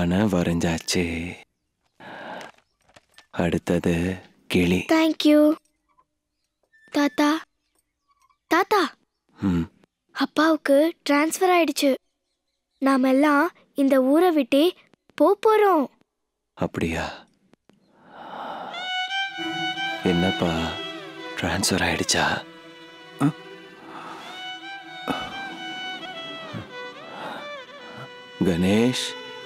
யானை வரைஞ்சாச்சு அடுத்தது கிளி தேங்க்யூ தாத்தா தாத்தா ம் அப்பாவுக்கு ட்ரான்ஸ்ஃபர் ஆயிடுச்சு நாம எல்லாம் இந்த ஊரை விட்டே போப் போறோம் அப்படியா என்னப்பா ட்ரான்ஸ்ஃபர் ஆயிடுச்சா கணேஷ்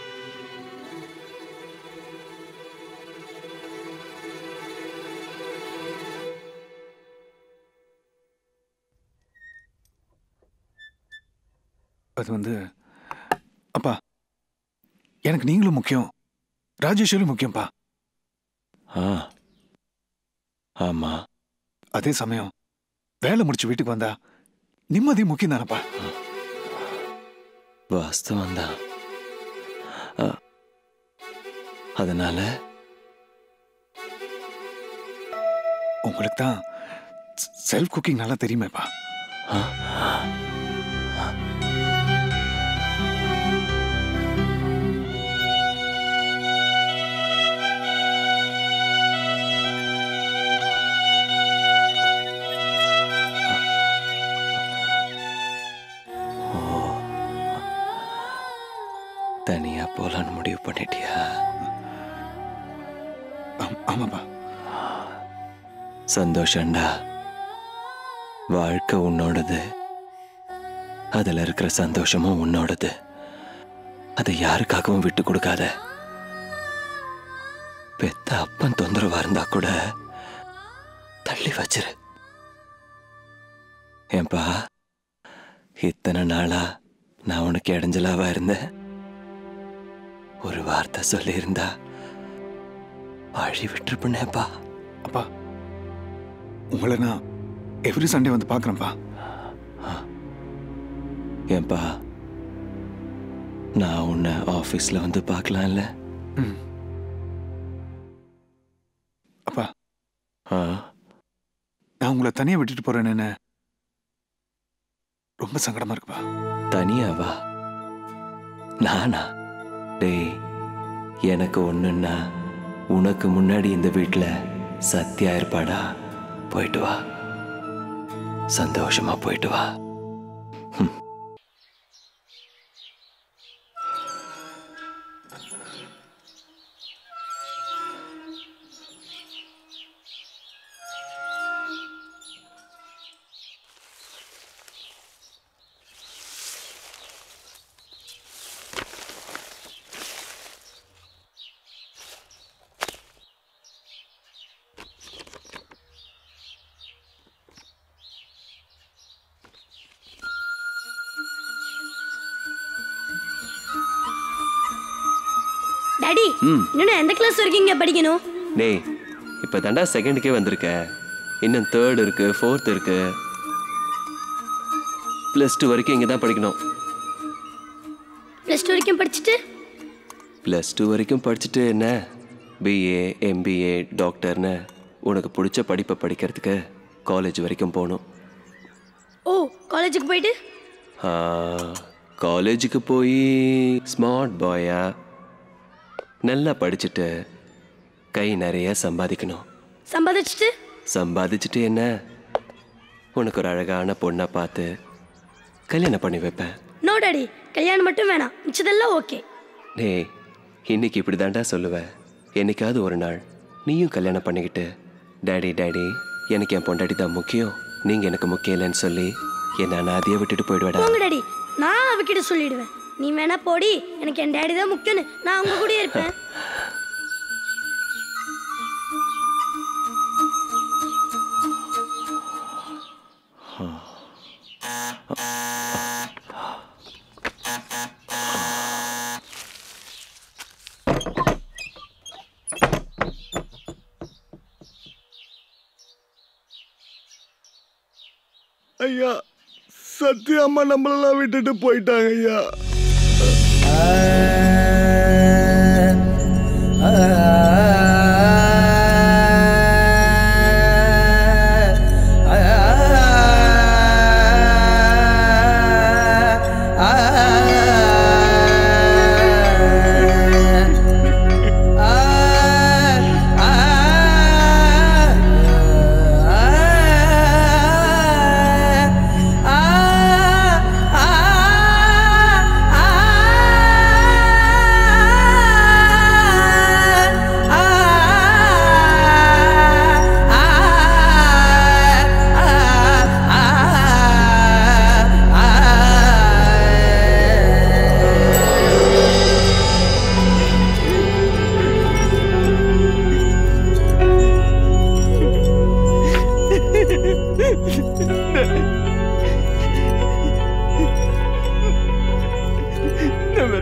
அது வந்து அப்பா எனக்கு நீங்களும் முக்கியம் ராஜேஸ்வரி முக்கியம்ப்பா ஆ ஆமா அதே சமயம் வேலை முடிச்சு வீட்டுக்கு வந்தா நிம்மதி முக்கியம் தானப்பா வாஸ்தவம் தான் அதனால உங்களுக்கு தான் செல்ஃப் குக்கிங் நல்லா தெரியுமேப்பா தனியா போலான்னு முடிவு பண்ணிட்டியா ஆம்- ஆமாப்பா சந்தோஷம்டா வாழ்க்கை உன்னோடது அதுல இருக்கிற சந்தோஷமும் உன்னோடது அதை யாருக்காகவும் விட்டு கொடுக்காத பெத்த அப்பன் தொந்தரவா இருந்தா கூட தள்ளி வச்சிரு ஏன்பா இத்தனை நாளா நான் உனக்கு இடைஞ்சலாவா இருந்தேன் ஒரு வார்த்தை சொல்லியிருந்தா வழி விட்டுருப்பேனேப்பா அப்பா உங்களை நான் எவ்ரி சண்டே வந்து பார்க்குறேன்ப்பா ஏன்பா நான் உன்னை ஆஃபீஸில் வந்து பார்க்கலாம்ல ம் அப்பா ஆ நான் உங்களை தனியாக விட்டுட்டு போறேன்னு ரொம்ப சங்கடமா இருக்குப்பா தனியாவா நானா டேய் எனக்கு ஒன்றுன்னா உனக்கு முன்னாடி இந்த வீட்டில் சத்யா இருப்பாடா போயிட்டு வா சந்தோஷமா போயிட்டு வா டாடி ம் இன்னும் எந்த கிளாஸ் வரைக்கும் இங்க படிக்கணும் டேய் இப்போ தாண்டா செகண்டுக்கே வந்திருக்க இன்னும் தேர்ட் இருக்கு ஃபோர்த் இருக்கு ப்ளஸ் டூ வரைக்கும் இங்கே தான் படிக்கணும் ப்ளஸ் டூ வரைக்கும் படிச்சுட்டு ப்ளஸ் டூ வரைக்கும் படிச்சுட்டு என்ன பிஏ எம்பிஏ டாக்டர்னு உனக்கு பிடிச்ச படிப்பை படிக்கிறதுக்கு காலேஜ் வரைக்கும் போகணும் ஓ காலேஜுக்கு போயிட்டு காலேஜுக்கு போய் ஸ்மார்ட் பாயா நல்லா படிச்சுட்டு கை நிறைய சம்பாதிக்கணும் சம்பாதிச்சுட்டு சம்பாதிச்சுட்டு என்ன உனக்கு ஒரு அழகான பொண்ணை பார்த்து கல்யாணம் பண்ணி வைப்பேன் நோ டாடி கல்யாணம் மட்டும் வேணாம் மிச்சதெல்லாம் ஓகே டேய் இன்னைக்கு இப்படி தாண்டா சொல்லுவேன் என்னைக்காவது ஒரு நாள் நீயும் கல்யாணம் பண்ணிக்கிட்டு டேடி டேடி எனக்கு என் பொண்டாட்டி தான் முக்கியம் நீங்கள் எனக்கு முக்கியம் இல்லைன்னு சொல்லி என்ன அனாதையை விட்டுட்டு போயிடுவேடா போங்க டாடி நான் அவகிட்ட சொல்லிடுவேன் நீ வேணா போடி எனக்கு என் டேடி தான் முக்கியம்னு நான் அவங்க கூடயே இருப்பேன் ஐயா சத்தியம்மா நம்மளெல்லாம் விட்டுட்டு போயிட்டாங்க ஐயா ஆ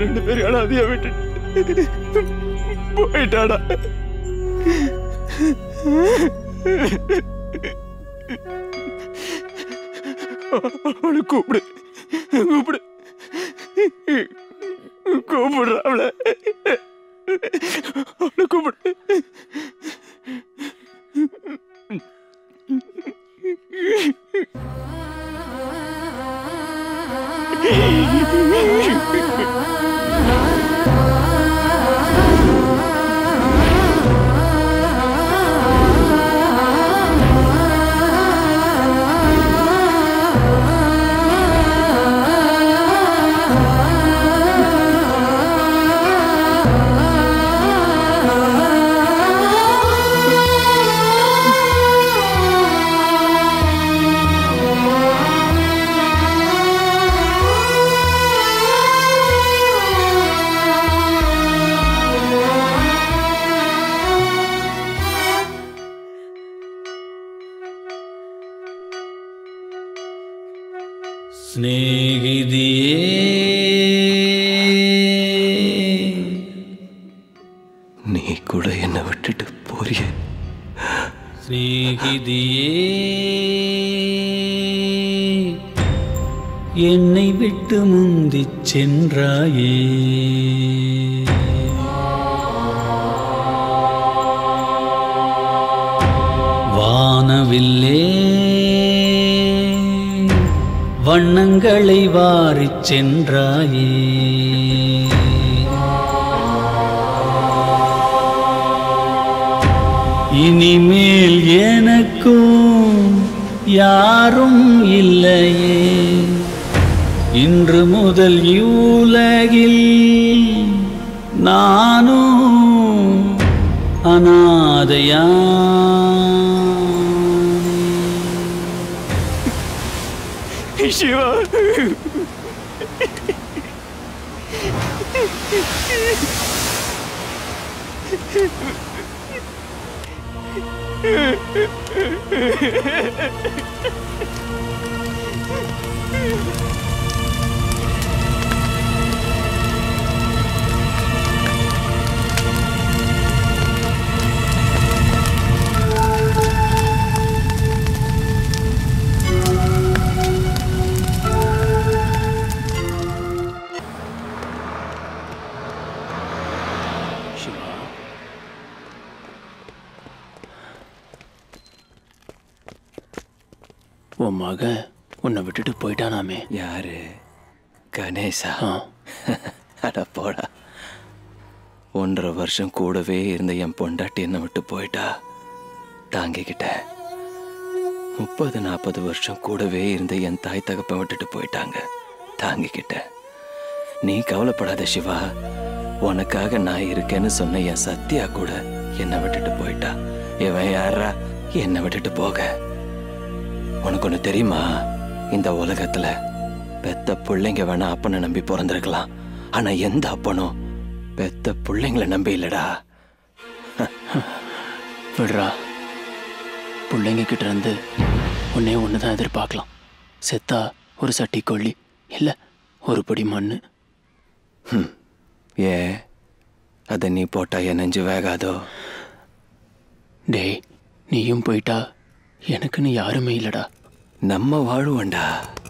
ரெண்டு பேரும் அனாதையா விட்டுட்டு போயிட்டாடா அவளை கூப்பிடு கூப்பிடு கூப்பிடுற அவளை அவளை கூப்பிடு സ്നേഹിതിയേ நீ கூட என்னை விட்டுட்டு போறிய സ്നേഹിതിയേ என்னை விட்டு முந்திச் சென்றாயே வானவில்லே வண்ணங்களை வாரிச் சென்றாயே இனிமேல் எனக்கும் யாரும் இல்லையே இன்று முதல் இவ்வுலகில் நானும் அனாதையா சிவா உன் மகன் உன்னை விட்டுட்டு போயிட்டானாமே யாரு கணேசா ஆ அட போடா ஒன்றரை வருஷம் கூடவே இருந்த என் பொண்டாட்டி என்னை விட்டு போயிட்டா தாங்கிக்கிட்டேன் முப்பது நாற்பது வருஷம் கூடவே இருந்த என் தாய் தகப்பன் விட்டுட்டு போயிட்டாங்க தாங்கிக்கிட்டேன் நீ கவலைப்படாத சிவா உனக்காக நான் இருக்கேன்னு சொன்ன என் சத்யா கூட என்னை விட்டுட்டு போயிட்டா இவன் யாரா என்னை விட்டுட்டு போக உனக்கு ஒன்று தெரியுமா இந்த உலகத்துல பெத்த பிள்ளைங்க வேணா அப்பனை நம்பி பிறந்திருக்கலாம் ஆனா எந்த அப்பனும் பெத்த பிள்ளைங்கள நம்பி இல்லடா விடுறா பிள்ளைங்க கிட்ட இருந்து ஒன்னே ஒன்று தான் எதிர்பார்க்கலாம் செத்தா ஒரு சட்டி கொள்ளி இல்லை ஒரு படி மண் ஏ அதை நீ போட்டா என் நெஞ்சு வேகாதோ டேய் நீயும் போயிட்டா எனக்குன்னு யாருமே இல்லடா நம்ம வாழுவோண்டா